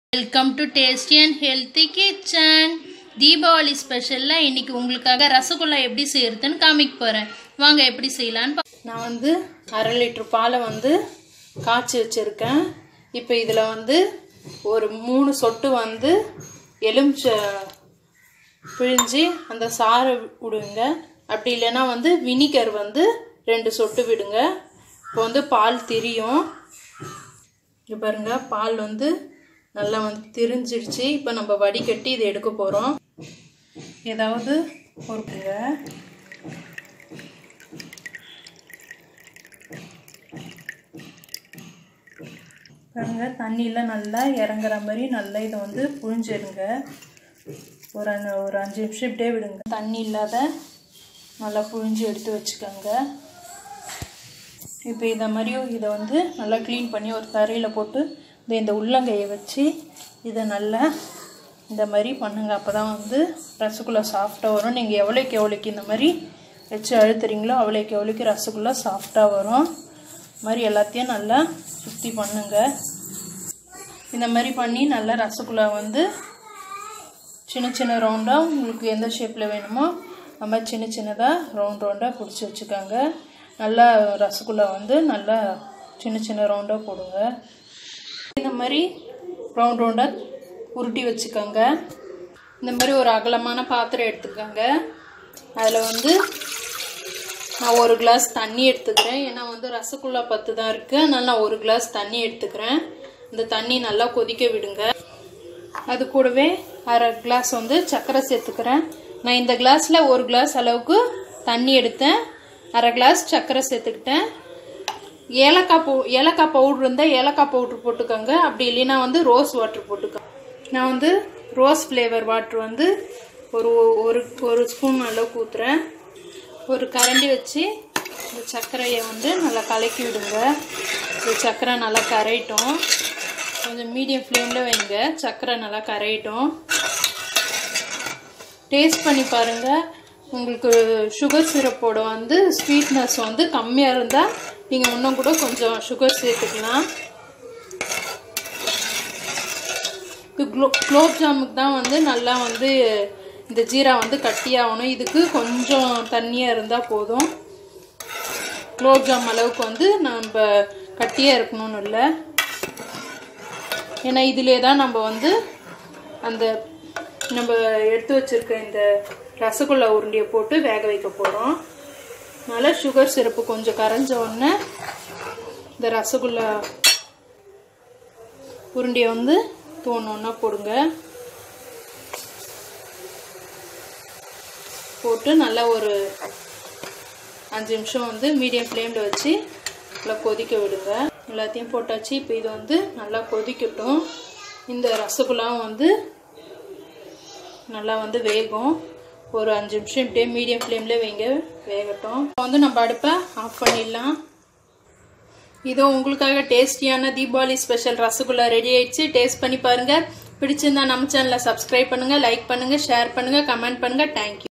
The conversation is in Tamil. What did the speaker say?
welcome to tasty and healthy kitchen Deepavali ஸ்பெஷலில் இன்னைக்கு உங்களுக்காக ரசகுல்லா எப்படி செய்யறதுன்னு காமிக்க போகிறேன் வாங்க எப்படி செய்யலான்னு பா- நான் வந்து அரை லிட்டர் பாலை வந்து காய்ச்சி வச்சுருக்கேன் இப்போ இதில் வந்து ஒரு மூணு சொட்டு வந்து எலுமிச்சை பிழிஞ்சு அந்த சாறை விடுங்க அப்படி இல்லைன்னா வந்து வினிகர் வந்து ரெண்டு சொட்டு விடுங்க இப்போ வந்து பால் திரியும் இங்க பாருங்க பால் வந்து நல்லா வந்து திரிஞ்சிடுச்சு இப்போ நம்ம வடிகட்டி இதை எடுக்க போகிறோம் ஏதாவது பொறுப்புங்க பாருங்க தண்ணியில் நல்லா இறங்குற மாதிரி நல்லா இதை வந்து புழிஞ்சிடுங்க ஒரு அஞ்சு ஒரு அஞ்சு நிமிஷம் இப்படியே விடுங்க தண்ணி இல்லாத நல்லா புழிஞ்சு எடுத்து வச்சுக்கோங்க இப்போ இதை மாதிரியும் இதை வந்து நல்லா க்ளீன் பண்ணி ஒரு தரையில் போட்டு இந்த இந்த உள்ளங்கையை வச்சு இதை நல்லா இந்த மாதிரி பண்ணுங்க அப்போ தான் வந்து ரசகுல்லா சாஃப்டாக வரும் நீங்கள் எவ்வளோக்கு எவ்வளோக்கு இந்த மாதிரி வச்சு அழுத்துறீங்களோ அவ்வளோக்கு எவ்வளோக்கு ரசகுல்லா சாஃப்டாக வரும் இது மாதிரி எல்லாத்தையும் நல்லா சுற்றி பண்ணுங்க இந்த மாதிரி பண்ணி நல்லா ரசகுல்லா வந்து சின்ன சின்ன ரவுண்டாக உங்களுக்கு எந்த ஷேப்பில் வேணுமோ அந்த மாதிரி சின்ன சின்னதாக ரவுண்ட் ரவுண்டாக பிடிச்சி வச்சுக்கோங்க நல்லா ரசகுல்லா வந்து நல்லா சின்ன சின்ன ரவுண்டாக போடுங்க இந்த மாதிரி ரவுண்ட் ரவுண்டாக உருட்டி வச்சுக்கோங்க இந்த மாதிரி ஒரு அகலமான பாத்திரம் எடுத்துக்கோங்க அதில் வந்து நான் ஒரு கிளாஸ் தண்ணி எடுத்துக்கிறேன் ஏன்னா வந்து ரசகுல்லா பத்து தான் இருக்குது அதனால் நான் ஒரு கிளாஸ் தண்ணி எடுத்துக்கிறேன் இந்த தண்ணி நல்லா கொதிக்க விடுங்க அது கூடவே அரை கிளாஸ் வந்து சர்க்கரை சேர்த்துக்கிறேன் நான் இந்த கிளாஸில் ஒரு கிளாஸ் அளவுக்கு தண்ணி எடுத்தேன் அரை கிளாஸ் சர்க்கரை சேர்த்துக்கிட்டேன் ஏலக்காய் பவு ஏலக்காய் பவுட்ரு இருந்தால் ஏலக்காய் பவுட்ரு போட்டுக்கோங்க அப்படி இல்லைன்னா வந்து ரோஸ் வாட்டர் போட்டுக்கோங்க நான் வந்து ரோஸ் ஃப்ளேவர் வாட்ரு வந்து ஒரு ஒரு ஒரு ஸ்பூன் அளவுக்கு ஊற்றுறேன் ஒரு கரண்டி வச்சு இந்த சர்க்கரையை வந்து நல்லா கலக்கி விடுங்க இந்த சர்க்கரை நல்லா கரையட்டும் கொஞ்சம் மீடியம் ஃப்ளேமில் வைங்க சர்க்கரை நல்லா கரையட்டும் டேஸ்ட் பண்ணி பாருங்கள் உங்களுக்கு சுகர் சிரப்போட வந்து ஸ்வீட்னஸ் வந்து கம்மியாக இருந்தால் நீங்கள் இன்னும் கூட கொஞ்சம் சுகர் சேர்த்துக்கலாம் இது குலோ குலோப் ஜாமுக்கு தான் வந்து நல்லா வந்து இந்த ஜீரா வந்து கட்டியாகணும் இதுக்கு கொஞ்சம் தண்ணியாக இருந்தால் போதும் குலோப் ஜாம் அளவுக்கு வந்து நம்ம கட்டியாக இருக்கணும்னு இல்லை ஏன்னா இதிலே தான் நம்ம வந்து அந்த நம்ம எடுத்து வச்சிருக்க இந்த ரசகுல்லா உருண்டையை போட்டு வேக வைக்க போகிறோம் அதனால் சுகர் சிரப்பு கொஞ்சம் கரைஞ்ச உடனே இந்த ரசகுல்லா உருண்டையை வந்து தோணுன்னா போடுங்க போட்டு நல்லா ஒரு அஞ்சு நிமிஷம் வந்து மீடியம் ஃப்ளேமில் வச்சு நல்லா கொதிக்க விடுங்க எல்லாத்தையும் போட்டாச்சு இப்போ இது வந்து நல்லா கொதிக்கட்டும் இந்த ரசகுல்லாவும் வந்து நல்லா வந்து வேகும் ஒரு அஞ்சு நிமிஷம் இப்படியே மீடியம் ஃப்ளேமில் வைங்க வேகட்டும் இப்போ வந்து நம்ம அடுப்பை ஆஃப் பண்ணிடலாம் இதோ உங்களுக்காக டேஸ்டியான தீபாவளி ஸ்பெஷல் ரசகுல்லா ரெடி ஆயிடுச்சு டேஸ்ட் பண்ணி பாருங்கள் பிடிச்சிருந்தா நம்ம சேனலை சப்ஸ்கிரைப் பண்ணுங்கள் லைக் பண்ணுங்கள் ஷேர் பண்ணுங்கள் கமெண்ட் பண்ணுங்கள் தேங்க்யூ